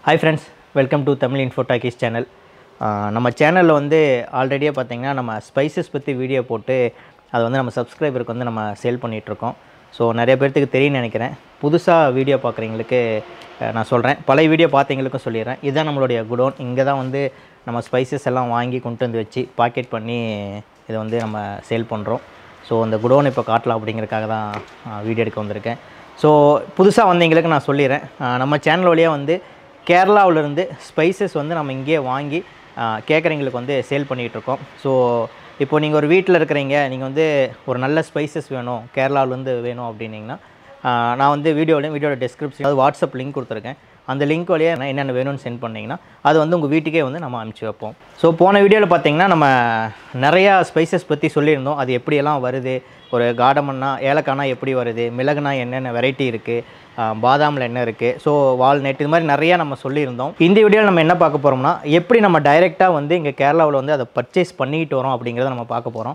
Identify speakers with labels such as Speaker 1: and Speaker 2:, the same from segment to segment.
Speaker 1: hi friends welcome to Tamil Infotalkies channel நம்ம சேனலில் வந்து ஆல்ரெடியே பார்த்தீங்கன்னா நம்ம ஸ்பைசஸ் பற்றி வீடியோ போட்டு அதை வந்து நம்ம சப்ஸ்கிரைபருக்கு வந்து நம்ம சேல் பண்ணிகிட்ருக்கோம் ஸோ நிறைய பேர்த்துக்கு தெரியும்னு நினைக்கிறேன் புதுசாக வீடியோ பார்க்குறவங்களுக்கு அஹ், நான் சொல்கிறேன் பழைய வீடியோ பார்த்தவங்களுக்கும் சொல்லிடுறேன் இதுதான் நம்மளுடைய குடோன் இங்கே தான் வந்து நம்ம ஸ்பைசஸ் எல்லாம் வாங்கி கொண்டு வந்து வச்சு பாக்கெட் பண்ணி இதை வந்து நம்ம சேல் பண்ணுறோம் ஸோ அந்த குடோன் இப்போ காட்டலாம் அப்படிங்கிறதுக்காக தான் வீடியோ எடுக்க வந்திருக்கேன் ஸோ புதுசாக வந்தவங்களுக்கு நான் சொல்லிடுறேன் அஹ், நம்ம சேனல் வழியாக வந்து கேரளாவிலேருந்து ஸ்பைசஸ் வந்து நம்ம இங்கேயே வாங்கி கேட்குறவங்களுக்கு வந்து சேல் பண்ணிகிட்ருக்கோம் ஸோ இப்போ நீங்கள் ஒரு வீட்டில் இருக்கிறீங்க நீங்கள் வந்து ஒரு நல்ல ஸ்பைசஸ் வேணும் கேரளாவிலேருந்து வேணும் அப்படின்னீங்கன்னா ஆஹ் நான் வந்து வீடியோவில் வீடியோட டிஸ்கிரிப்ஷன் அது வாட்ஸ்அப் லிங்க் கொடுத்துருக்கேன் அந்த லிங்க் வழியாக நான் என்னென்ன வேணும்னு சென்ட் பண்ணிங்கன்னா அது வந்து உங்கள் வீட்டுக்கே வந்து நம்ம அனுப்பிச்சி வைப்போம் ஸோ போன வீடியோவில் பார்த்தீங்கன்னா நம்ம நிறையா ஸ்பைசஸ் பற்றி சொல்லியிருந்தோம் அது எப்படியெல்லாம் வருது ஒரு காடமன்னா ஏலக்கானா எப்படி வருது மிளகுனா என்னென்ன வெரைட்டி இருக்குது பாதாமில் என்ன இருக்குது ஸோ வால்நட் இது மாதிரி நிறையா நம்ம சொல்லியிருந்தோம் இந்த வீடியோவில் நம்ம என்ன பார்க்க போகிறோம்னா எப்படி நம்ம டைரெக்டாக வந்து இங்கே கேரளாவில் வந்து அதை பர்ச்சேஸ் பண்ணிக்கிட்டு வரோம் அப்படிங்கிறத நம்ம பார்க்க போகிறோம்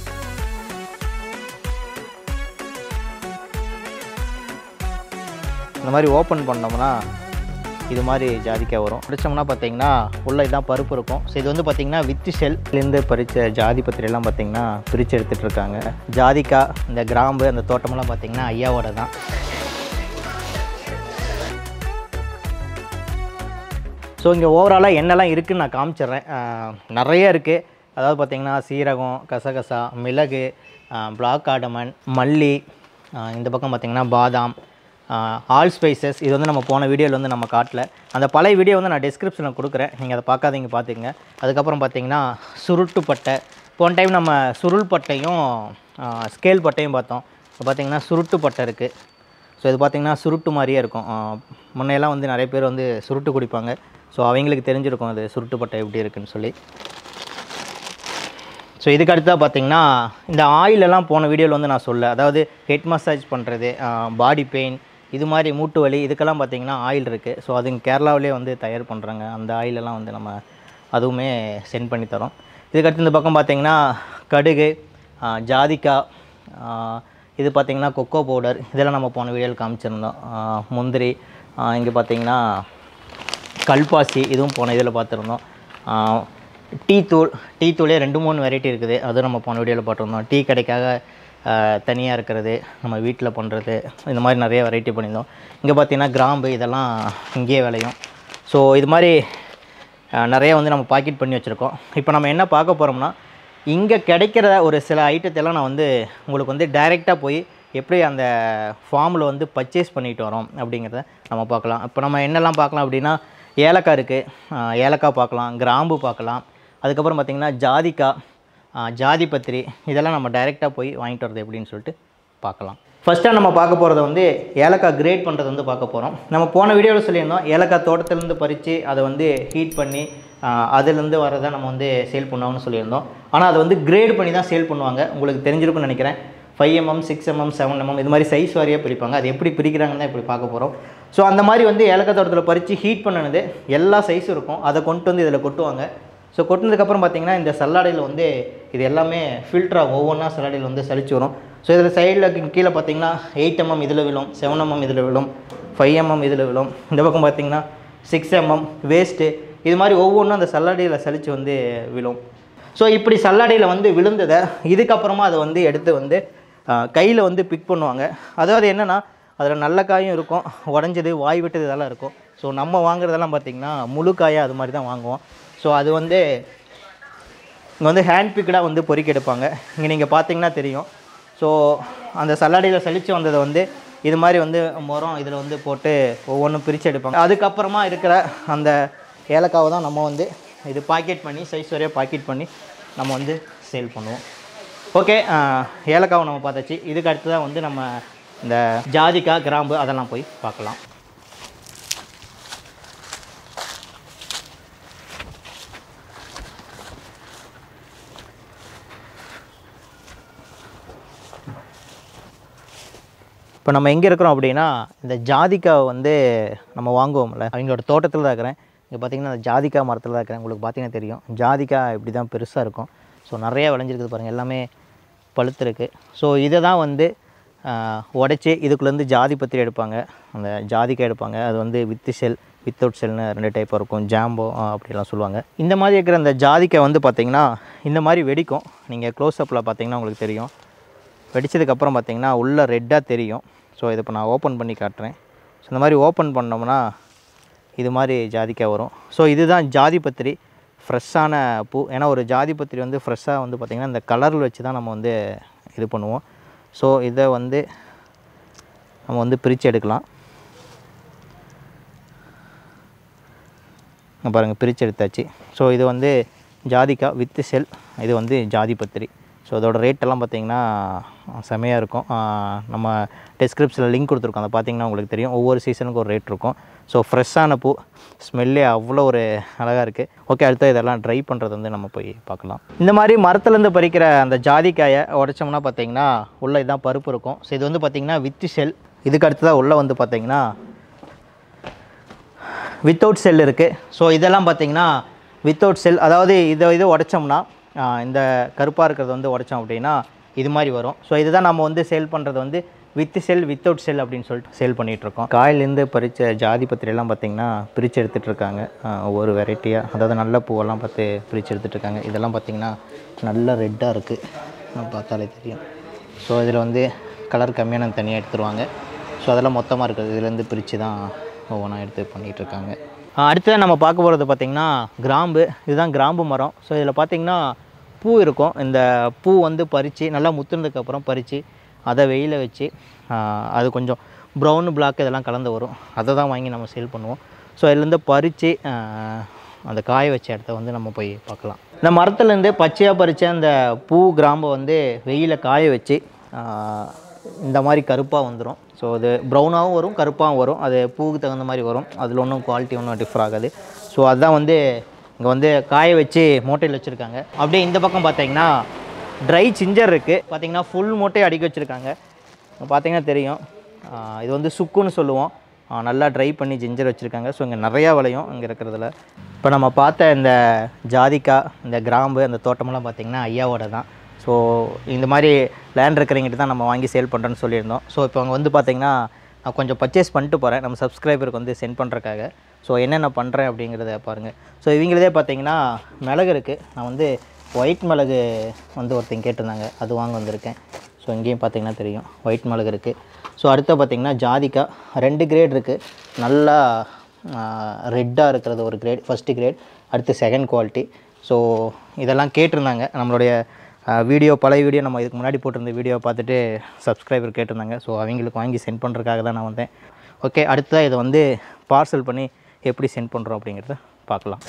Speaker 1: இந்த மாதிரி ஓப்பன் பண்ணோம்னா இது மாதிரி ஜாதிக்காய் வரும் பிடிச்சோம்னா பார்த்தீங்கன்னா உள்ள இதான் பருப்பு இருக்கும் ஸோ இது வந்து பார்த்தீங்கன்னா வித்து ஷெல்லேருந்து பறித்த ஜாதி பத்திரியெல்லாம் பார்த்தீங்கன்னா பிரித்து எடுத்துகிட்டு இருக்காங்க ஜாதிக்காய் இந்த கிராம்பு அந்த தோட்டமெல்லாம் பார்த்தீங்கன்னா ஐயாவோட தான் ஸோ இங்கே ஓவராலாக என்னெல்லாம் இருக்குன்னு நான் காமிச்சிடுறேன் ஆஹ் நிறைய இருக்குது அதாவது பார்த்திங்கன்னா சீரகம் கசகசா மிளகு பிளாக் காடமன் மல்லி ஆஹ் இந்த பக்கம் பார்த்திங்கன்னா பாதாம் ஆல் ஸ்பைசஸ் இது வந்து நம்ம போன வீடியோவில் வந்து நம்ம காட்டல அந்த பழைய வீடியோ வந்து நான் டிஸ்கிரிப்ஷனில் கொடுக்குறேன் நீங்கள் அதை பார்க்காதீங்க பார்த்துங்க அதுக்கப்புறம் பார்த்திங்கன்னா சுருட்டு பட்டை போன டைம் நம்ம சுருள் பட்டையும் ஸ்கேல் பட்டையும் பார்த்தோம் இப்போ பார்த்திங்கன்னா சுருட்டு பட்டை இருக்குது ஸோ இது பார்த்திங்கன்னா சுருட்டு மாதிரியே இருக்கும் ஆஹ் முன்னையெல்லாம் வந்து நிறைய பேர் வந்து சுருட்டு குடிப்பாங்க ஸோ அவங்களுக்கு தெரிஞ்சிருக்கும் அது சுருட்டு பட்டை எப்படி இருக்குன்னு சொல்லி ஸோ இதுக்கு அடுத்ததாக பார்த்தீங்கன்னா இந்த ஆயில் எல்லாம் போன வீடியோவில் வந்து நான் சொல்ல அதாவது ஹெட் மசாஜ் பண்ணுறது பாடி பெயின் இது மாதிரி மூட்டு வலி இதுக்கெல்லாம் பார்த்தீங்கன்னா ஆயில் இருக்குது ஸோ அது இங்க கேரளாவிலே வந்து தயார் பண்ணுறாங்க அந்த ஆயிலெல்லாம் வந்து நம்ம அதுவுமே சென்ட் பண்ணி தரோம் இதுக்கடுத்து இந்த பக்கம் பார்த்தீங்கன்னா கடுகு ஆ, ஜாதிக்காய் ஆ, இது பார்த்தீங்கன்னா கொக்கோ பவுடர் இதெல்லாம் நம்ம போன வீடியோவில் காமிச்சிருந்தோம் ஆ, முந்திரி இங்கே பார்த்தீங்கன்னா கல்பாசி இதுவும் போன இதில் பார்த்துருந்தோம் ஆஹ் டீ தூள் டீ தூளே ரெண்டு மூணு வெரைட்டி இருக்குது அதுவும் நம்ம போன வீடியோவில் பார்த்துருந்தோம் டீ கடைக்காக தனியாக இருக்கிறது நம்ம வீட்டில் பண்ணுறது இந்த மாதிரி நிறைய வெரைட்டி பண்ணியிருந்தோம் இங்கே பார்த்தீங்கன்னா கிராம்பு இதெல்லாம் இங்கேயே விளையும் ஸோ இது மாதிரி ஆஹ் நிறைய வந்து நம்ம பாக்கெட் பண்ணி வச்சுருக்கோம் இப்போ நம்ம என்ன பார்க்க போகிறோம்னா இங்கே கிடைக்கிற ஒரு சில ஐட்டத்தெல்லாம் நான் வந்து உங்களுக்கு வந்து டைரெக்டாக போய் எப்படி அந்த ஃபார்மில் வந்து பர்ச்சேஸ் பண்ணிட்டு வரோம் அப்படிங்கிறத நம்ம பார்க்கலாம் இப்போ நம்ம என்னெல்லாம் பார்க்கலாம் அப்படின்னா ஏலக்காய் இருக்குது ஏலக்காய் பார்க்கலாம் கிராம்பு பார்க்கலாம் அதுக்கப்புறம் பார்த்திங்கன்னா ஜாதிக்காய் ஆஹ் ஜாதி பத்திரி இதெல்லாம் நம்ம டைரெக்டாக போய் வாங்கிட்டு வரது எப்படின்னு சொல்லிட்டு பார்க்கலாம் ஃபஸ்ட்டாக நம்ம பார்க்க போகிறத வந்து ஏலக்காய் கிரேட் பண்ணுறது வந்து பார்க்க போகிறோம் நம்ம போன வீடியோவில் சொல்லியிருந்தோம் ஏலக்காய் தோட்டத்துலேருந்து பறித்து அதை வந்து ஹீட் பண்ணி ஆஹ் அதுலேருந்து வரதை நம்ம வந்து சேல் பண்ணுவாங்கன்னு சொல்லியிருந்தோம் ஆனால் அதை வந்து கிரேட் பண்ணி தான் சேல் பண்ணுவாங்க உங்களுக்கு தெரிஞ்சிருக்கும்னு நினைக்கிறேன் five mm six mm seven mm இது மாதிரி சைஸ் வாரியாக பிரிப்பாங்க அது எப்படி பிரிக்கிறாங்கன்னு தான் இப்படி பார்க்க போகிறோம் ஸோ அந்த மாதிரி வந்து ஏலக்காய் தோட்டத்தில் பறித்து ஹீட் பண்ணினது எல்லா சைஸும் இருக்கும் அதை கொண்டு வந்து இதில் கொட்டுவாங்க ஸோ கொட்டினதுக்கப்புறம் பார்த்தீங்கன்னா இந்த சல்லாடையில் வந்து இது எல்லாமே ஃபில்டராக ஒவ்வொன்றா சல்லாடையில் வந்து சலிச்சு வரும் ஸோ இதில் சைடில் கீழே பார்த்தீங்கன்னா எயிட் எம்எம் இதில் விழும் செவன் எம்எம் இதில் விழும் ஃபைவ் எம்எம் இதில் விழும் இந்த பக்கம் பார்த்தீங்கன்னா சிக்ஸ் எம்எம் வேஸ்ட்டு இது மாதிரி ஒவ்வொன்றும் அந்த சல்லாடையில் சலிச்சு வந்து விழும் ஸோ இப்படி சல்லாடையில் வந்து விழுந்ததை இதுக்கப்புறமா அதை வந்து எடுத்து வந்து கையில் வந்து பிக் பண்ணுவாங்க அதாவது என்னென்னா அதில் நல்ல காயும் இருக்கும் உடஞ்சது வாய் விட்டது இதெல்லாம் இருக்கும் ஸோ நம்ம வாங்குறதெல்லாம் பார்த்திங்கன்னா முழு காயாக அது மாதிரி தான் வாங்குவோம் ஸோ அது வந்து இங்கே வந்து ஹேண்ட் பிக்கடாக வந்து பொறுக்கி எடுப்பாங்க இங்கே நீங்கள் பார்த்தீங்கன்னா தெரியும் ஸோ அந்த சல்லாடையில் சலிச்சு வந்ததை வந்து இது மாதிரி வந்து முறம் இதில் வந்து போட்டு ஒவ்வொன்றும் பிரித்து எடுப்பாங்க அதுக்கப்புறமா இருக்கிற அந்த ஏலக்காவை தான் நம்ம வந்து இது பாக்கெட் பண்ணி சைஸ் வரையாக பாக்கெட் பண்ணி நம்ம வந்து சேல் பண்ணுவோம் ஓகே ஏலக்காவை நம்ம பார்த்தாச்சு இதுக்கு அடுத்து தான் வந்து நம்ம இந்த ஜாதிக்காய் கிராம்பு அதெல்லாம் போய் பார்க்கலாம் இப்போ நம்ம எங்கே இருக்கிறோம் அப்படின்னா இந்த ஜாதிக்காய் வந்து நம்ம வாங்குவோம்ல அவங்களோட தோட்டத்தில் தான் இருக்கிறேன் இங்கே பார்த்தீங்கன்னா அந்த ஜாதிக்காய் மரத்தில் தான் இருக்கிறேன் உங்களுக்கு பார்த்தீங்கன்னா தெரியும் ஜாதிக்காய் இப்படி தான் பெருசாக இருக்கும் ஸோ நிறைய விளைஞ்சிருக்குது பாருங்கள் எல்லாமே பழுத்திருக்கு ஸோ இதை தான் வந்து உடச்சி இதுக்குள்ளேருந்து ஜாதி பத்திரி எடுப்பாங்க அந்த ஜாதிக்காய் எடுப்பாங்க அது வந்து வித்து செல் வித்தவுட் செல்னு ரெண்டு டைப் இருக்கும் ஜாம்போ அப்படிலாம் சொல்லுவாங்க இந்த மாதிரி இருக்கிற இந்த ஜாதிக்காய் வந்து பார்த்திங்கன்னா இந்த மாதிரி வெடிக்கும் நீங்கள் க்ளோஸ்அப்பில் பார்த்தீங்கன்னா உங்களுக்கு தெரியும் வெடிச்சதுக்கப்புறம் பார்த்தீங்கன்னா உள்ளே ரெட்டாக தெரியும் ஸோ இதை இப்போ நான் ஓப்பன் பண்ணி காட்டுறேன் ஸோ இந்த மாதிரி ஓப்பன் பண்ணோம்னா இது மாதிரி ஜாதிக்காய் வரும் ஸோ இதுதான் ஜாதிபத்திரி ஃப்ரெஷ்ஷான பூ ஏன்னா ஒரு ஜாதிபத்திரி வந்து ஃப்ரெஷ்ஷாக வந்து பார்த்திங்கன்னா இந்த கலரில் வச்சு தான் நம்ம வந்து இது பண்ணுவோம் ஸோ இதை வந்து நம்ம வந்து பிரித்து எடுக்கலாம் இங்க பாருங்கள் பிரித்து எடுத்தாச்சு ஸோ இது வந்து ஜாதிக்காய் வித்து செல் இது வந்து ஜாதிபத்திரி ஸோ அதோட ரேட்டெல்லாம் பார்த்தீங்கன்னா செமையாக இருக்கும் ஆஹ் நம்ம டிஸ்கிரிப்ஷனில் லிங்க் கொடுத்துருக்கோம் அதை பார்த்தீங்கன்னா உங்களுக்கு தெரியும் ஒவ்வொரு சீசனுக்கும் ஒரு ரேட் இருக்கும் ஸோ ஃப்ரெஷ்ஷான பூ ஸ்மெல்லே அவ்வளோ ஒரு அழகாக இருக்குது ஓகே அடுத்து இதெல்லாம் ட்ரை பண்ணுறது வந்து நம்ம போய் பார்க்கலாம் இந்த மாதிரி மரத்துலேருந்து பறிக்கிற அந்த ஜாதிக்காயை உடைச்சோம்னா பார்த்தீங்கன்னா உள்ளே இதான் பருப்பு இருக்கும் ஸோ இது வந்து பார்த்தீங்கன்னா வித்து செல் இதுக்கு அடுத்ததாக உள்ளே வந்து பார்த்தீங்கன்னா வித்தவுட் செல் இருக்குது ஸோ இதெல்லாம் பார்த்தீங்கன்னா வித்தவுட் செல் அதாவது இதை இது உடைச்சோம்னா ஆஹ், இந்த கருப்பாக இருக்கிறது வந்து உடைச்சோம் அப்படின்னா இது மாதிரி வரும் ஸோ இதுதான் நம்ம வந்து சேல் பண்ணுறது வந்து வித் செல் வித்தவுட் செல் அப்படின்னு சொல்லிட்டு சேல் பண்ணிகிட்ருக்கோம் காயிலேருந்து பறித்த ஜாதி பத்திரியெல்லாம் பார்த்தீங்கன்னா பிரித்து எடுத்துகிட்டு இருக்காங்க ஆஹ், ஒவ்வொரு வெரைட்டியாக அதாவது நல்ல பூவெல்லாம் பார்த்து பிரித்து எடுத்துகிட்டு இருக்காங்க இதெல்லாம் பார்த்தீங்கன்னா நல்ல ரெட்டாக இருக்குது பார்த்தாலே தெரியும் ஸோ இதில் வந்து கலர் கம்மியான தனியாக எடுத்துருவாங்க ஸோ அதெல்லாம் மொத்தமாக இருக்குது இதுலேருந்து பிரித்து தான் ஒவ்வொன்றா எடுத்து பண்ணிகிட்டு இருக்காங்க அடுத்தது நம்ம பார்க்க போகிறது பார்த்திங்கன்னா கிராம்பு இதுதான் கிராம்பு மரம் ஸோ இதில் பார்த்திங்கன்னா பூ இருக்கும் இந்த பூ வந்து பறித்து நல்லா முத்துனதுக்கப்புறம் பறித்து அதை வெயில வச்சு ஆஹ், அது கொஞ்சம் ப்ரௌன் பிளாக் இதெல்லாம் கலந்து வரும் அதை தான் வாங்கி நம்ம சேல் பண்ணுவோம் ஸோ இதுலேருந்து பறித்து அந்த காய வச்ச இடத்த வந்து நம்ம போய் பார்க்கலாம் இந்த மரத்துலேருந்து பச்சையாக பறித்த அந்த பூ கிராம்பை வந்து வெயில காய வச்சு ஆஹ், இந்த மாதிரி கருப்பாக வந்துடும் ஸோ அது ப்ரௌனாகவும் வரும் கருப்பாகவும் வரும் அது பூவுக்கு தகுந்த மாதிரி வரும் அதில் ஒன்றும் குவாலிட்டி ஒன்றும் டிஃபர் ஆகாது ஸோ அதுதான் வந்து இங்கே வந்து காய வச்சு மூட்டையில் வச்சுருக்காங்க அப்படியே இந்த பக்கம் பார்த்தீங்கன்னா ட்ரை சிஞ்சர் இருக்குது பார்த்தீங்கன்னா ஃபுல் மூட்டையை அடுக்கி வச்சுருக்காங்க பார்த்தீங்கன்னா தெரியும் ஆஹ் இது வந்து சுக்குன்னு சொல்லுவோம் ஆஹ் நல்லா ட்ரை பண்ணி ஜிஞ்சர் வச்சுருக்காங்க ஸோ இங்கே நிறையா விளையும் இங்கே இருக்கிறதுல இப்போ நம்ம பார்த்த இந்த ஜாதிக்காய் இந்த கிராம்பு அந்த தோட்டமெல்லாம் பார்த்திங்கன்னா ஐயாவோட தான் ஸோ இந்த மாதிரி லேண்ட் இருக்கிறவங்கிட்ட தான் நம்ம வாங்கி சேல் பண்ணுறேன்னு சொல்லியிருந்தோம் ஸோ இப்போ அவங்க வந்து பார்த்திங்கன்னா நான் கொஞ்சம் பர்ச்சேஸ் பண்ணிட்டு போகிறேன் நம்ம சப்ஸ்கிரைபருக்கு வந்து சென்ட் பண்ணுறக்காக ஸோ என்னென்ன பண்ணுறேன் அப்படிங்கிறத பாருங்கள் ஸோ இவங்களதே பார்த்தீங்கன்னா மிளகு இருக்குது நான் வந்து ஒயிட் மிளகு வந்து ஒருத்தங்க கேட்டிருந்தாங்க அது வாங்க வந்திருக்கேன் ஸோ இங்கேயும் பார்த்தீங்கன்னா தெரியும் ஒயிட் மிளகு இருக்குது ஸோ அடுத்து பார்த்தீங்கன்னா ஜாதிக்காய் ரெண்டு கிரேட் இருக்குது நல்லா ரெட்டாக இருக்கிறது ஒரு கிரேட் ஃபஸ்ட்டு கிரேட் அடுத்து செகண்ட் குவாலிட்டி ஸோ இதெல்லாம் கேட்டிருந்தாங்க நம்மளுடைய வீடியோ பழைய வீடியோ நம்ம இதுக்கு முன்னாடி போட்டிருந்த வீடியோ பார்த்துட்டு சப்ஸ்கிரைபர் கேட்டிருந்தாங்க ஸோ அவங்களுக்கு வாங்கி சென்ட் பண்ணுறதுக்காக தான் நான் வந்தேன் ஓகே அடுத்ததாக இதை வந்து பார்சல் பண்ணி எப்படி சென்ட் பண்ணுறோம் அப்படிங்கிறத பார்க்கலாம்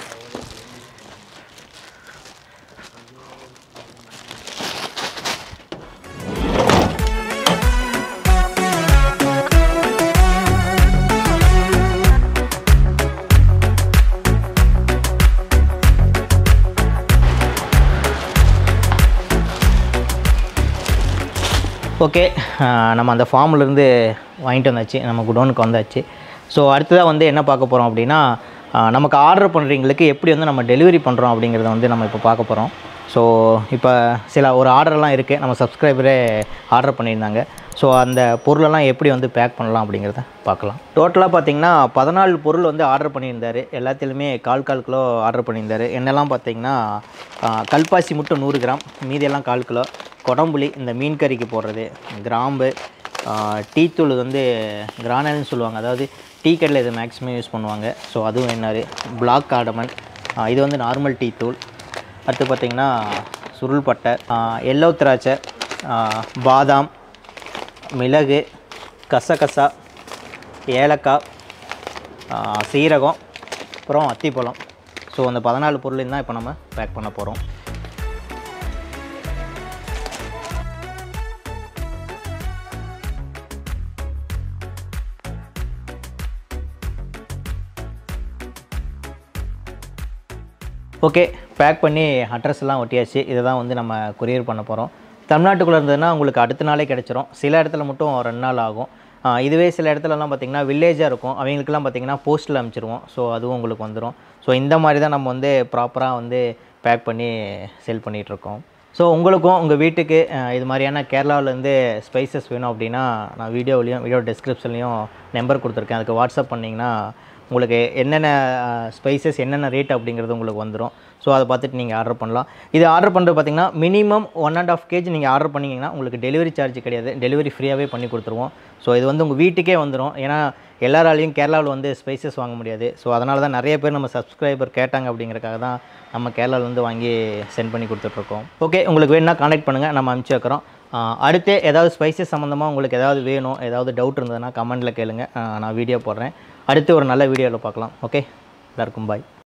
Speaker 1: ஓகே நம்ம அந்த ஃபார்ம்லேருந்து வாங்கிட்டு வந்தாச்சு நம்ம குடோனுக்கு வந்தாச்சு ஸோ அடுத்ததாக வந்து என்ன பார்க்க போகிறோம் அப்படின்னா ஆஹ் நமக்கு ஆர்டர் பண்ணுறவங்களுக்கு எப்படி வந்து நம்ம டெலிவரி பண்ணுறோம் அப்படிங்கிறத வந்து நம்ம இப்போ பார்க்க போகிறோம் ஸோ இப்போ சில ஒரு ஆர்டர்லாம் இருக்குது நம்ம சப்ஸ்கிரைபரே ஆர்டர் பண்ணியிருந்தாங்க ஸோ அந்த பொருளெல்லாம் எப்படி வந்து பேக் பண்ணலாம் அப்படிங்கிறத பார்க்கலாம் டோட்டலாக பார்த்தீங்கன்னா பதினாலு பொருள் வந்து ஆர்டர் பண்ணியிருந்தாரு எல்லாத்துலேயுமே கால் கால் கிலோ ஆர்டர் பண்ணியிருந்தாரு என்னெல்லாம் பார்த்தீங்கன்னா ஆஹ் கல்பாசி மட்டும் நூறு கிராம் மீதியெல்லாம் கால் கிலோ கொடம்புளி இந்த மீன் கறிக்கு போடுறது கிராம்பு ஆஹ் டீத்தூள் வந்து கிரானல்னு சொல்லுவாங்க அதாவது டீ கடையில் இது மேக்ஸிமம் யூஸ் பண்ணுவாங்க ஸோ அதுவும் என்னாரு பிளாக் கார்டமன் ஆஹ் இது வந்து நார்மல் டீ தூள் அடுத்து பார்த்திங்கன்னா சுருள் பட்டை எல்லோ திராட்சை ஆஹ் பாதாம் மிளகு கசகசா ஏலக்காய் ஆஹ் சீரகம் அப்புறம் அத்திப்பழம் ஸோ அந்த பதினாலு பொருளையும் தான் இப்போ நம்ம பேக் பண்ண போகிறோம் ஓகே பேக் பண்ணி அட்ரஸ் எல்லாம் ஒட்டியாச்சு இதை தான் வந்து நம்ம கொரியர் பண்ண போகிறோம் தமிழ்நாட்டுக்குள்ளே இருந்ததுன்னா உங்களுக்கு அடுத்த நாளே கிடச்சிரும் சில இடத்துல மட்டும் ரெண்டு நாள் ஆகும் ஆஹ் இதுவே சில இடத்துலலாம் பார்த்திங்கன்னா வில்லேஜாக இருக்கும் அவங்களுக்குலாம் பார்த்திங்கன்னா போஸ்ட்டில் அனுப்பிச்சிருவோம் ஸோ அதுவும் உங்களுக்கு வந்துடும் ஸோ இந்த மாதிரி தான் நம்ம வந்து ப்ராப்பராக வந்து பேக் பண்ணி செல் பண்ணிகிட்ருக்கோம் ஸோ உங்களுக்கும் உங்கள் வீட்டுக்கு அஹ், இது மாதிரியான கேரளாவிலேருந்து ஸ்பைசஸ் வேணும் அப்படின்னா நான் வீடியோவிலையும் வீடியோ டிஸ்கிரிப்ஷன்லையும் நம்பர் கொடுத்துருக்கேன் அதுக்கு வாட்ஸ்அப் பண்ணிங்கன்னா உங்களுக்கு என்னென்ன ஸ்பைசஸ் என்னென்ன ரேட் அப்படிங்கிறது உங்களுக்கு வந்துடும் ஸோ அதை பார்த்துட்டு நீங்கள் ஆர்டர் பண்ணலாம் இது ஆர்டர் பண்ணுறது பார்த்தீங்கன்னா minimum one and half kg நீங்கள் ஆர்டர் பண்ணிங்கன்னா உங்களுக்கு டெலிவரி சார்ஜ் கிடையாது டெலிவரி ஃப்ரீயாகவே பண்ணி கொடுத்துருவோம் ஸோ இது வந்து உங்கள் வீட்டுக்கே வந்துடும் ஏன்னா எல்லாராலையும் கேரளாவில் வந்து ஸ்பைசஸ் வாங்க முடியாது ஸோ அதனால தான் நிறைய பேர் நம்ம சப்ஸ்கிரைபர் கேட்டாங்க அப்படிங்கிறக்காக தான் நம்ம கேரளாவில் வந்து வாங்கி சென்ட் பண்ணி கொடுத்துட்ருக்கோம் ஓகே உங்களுக்கு வேணும்னா கான்டாக்ட் பண்ணுங்கள் நம்ம அனுப்பிச்சி வைக்கிறோம் ஆஹ் அடுத்து ஏதாவது ஸ்பைசஸ் சம்மந்தமாக உங்களுக்கு ஏதாவது வேணும் ஏதாவது டவுட் இருந்ததுன்னா கமெண்ட்டில் கேளுங்க ஆஹ் நான் வீடியோ போடுறேன் அடுத்து ஒரு நல்ல வீடியோவில் பார்க்கலாம் ஓகே எல்லாருக்கும் பாய்